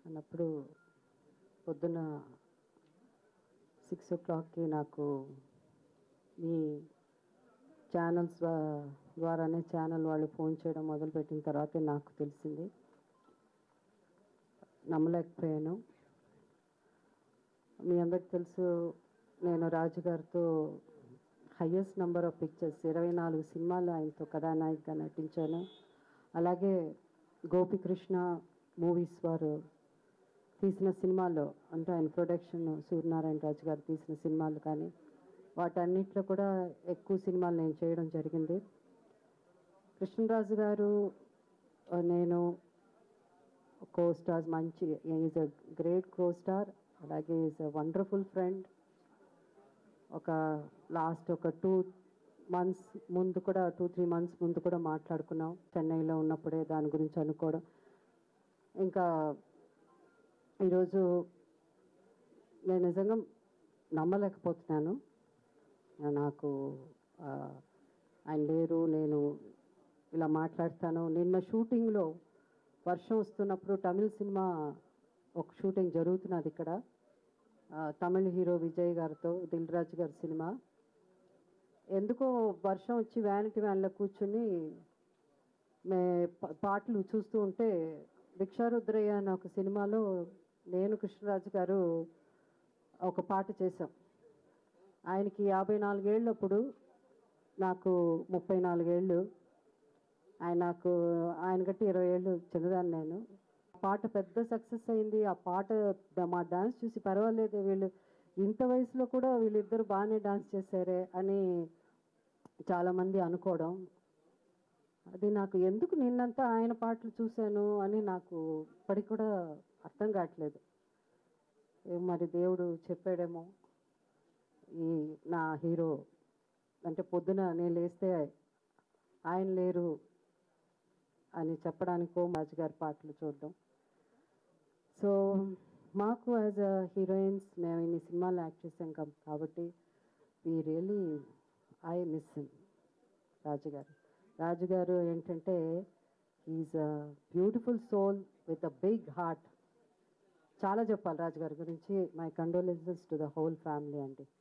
అన్నప్పుడు పొద్దున్న సిక్స్ ఓ క్లాక్కి నాకు మీ ఛానల్స్ ద్వారానే ఛానల్ వాళ్ళు ఫోన్ చేయడం మొదలుపెట్టిన తర్వాతే నాకు తెలిసింది నమ్మలేకపోయాను మీ అందరికి తెలుసు నేను రాజు గారితో హయ్యెస్ట్ నెంబర్ ఆఫ్ పిక్చర్స్ ఇరవై నాలుగు సినిమాలు ఆయనతో కథానాయికగా నటించాను అలాగే గోపికృష్ణ మూవీస్ వారు తీసిన సినిమాల్లో అంటే ఆయన ప్రొడక్షన్ సూర్యనారాయణ రాజు గారు తీసిన సినిమాలు కానీ వాటన్నిటిలో కూడా ఎక్కువ సినిమాలు నేను చేయడం జరిగింది కృష్ణరాజు గారు ఆ, నేను కో స్టార్స్ మంచి is a great co star అలాగే ఈజ్ అ వండర్ఫుల్ ఫ్రెండ్ ఒక లాస్ట్ ఒక టూ మంత్స్ ముందు కూడా టూ త్రీ మంత్స్ ముందు కూడా మాట్లాడుకున్నాం చెన్నైలో ఉన్నప్పుడే దాని గురించి అనుకోవడం ఇంకా ఈరోజు నేను నిజంగా నమ్మలేకపోతున్నాను నాకు ఆ, ఆయన లేరు నేను ఇలా మాట్లాడతాను నిన్న షూటింగ్లో వర్షం వస్తున్నప్పుడు తమిళ సినిమా ఒక షూటింగ్ జరుగుతున్నది ఇక్కడ ఆ, తమిళ హీరో విజయ్ గారితో దిల్ రాజు గారి సినిమా ఎందుకో వర్షం వచ్చి వ్యానిటీ వ్యాన్లో కూర్చుని మే ప- పాటలు చూస్తూ ఉంటే భిక్షారుద్రయ్య అనే ఒక సినిమాలో నేను కృష్ణరాజు గారు ఒక పాట చేశాం ఆయనకి యాభై నాలుగేళ్ళప్పుడు నాకు ముప్పై నాలుగేళ్ళు ఆయన నాకు ఆయన కంటే ఇరవై ఏళ్ళు చిన్నదాన్ని నేను ఆ పాట పెద్ద సక్సెస్ అయింది ఆ పాట ద- మా డాన్స్ చూసి పర్వాలేదు వీళ్ళు ఇంత వయసులో కూడా వీళ్ళిద్దరు బాగానే డాన్స్ చేశారే అని చాలామంది అనుకోవడం అది నాకు ఎందుకు నిన్నంతా ఆయన పాటలు చూశాను అని నాకు ఇప్పటికి కూడా అర్థం కావట్లేదు ఏ మరి దేవుడు చెప్పాడేమో ఈ నా హీరో అంటే పొద్దున నేను లేస్తే ఆయన లేరు అని చెప్పడానికో రాజు గారి పాటలు చూడడం సో మాకు యాజ్ అ హీరోయిన్స్ మేము ఇన్ని సినిమాలు యాక్ట్ చేసాం కాబ- కాబట్టి we really I miss him Raju గారు రాజు గారు ఏంటంటే is a beautiful soul with a big heart చాలా చెప్పాలి రాజు గారి గురించి my condolences to the whole family అండి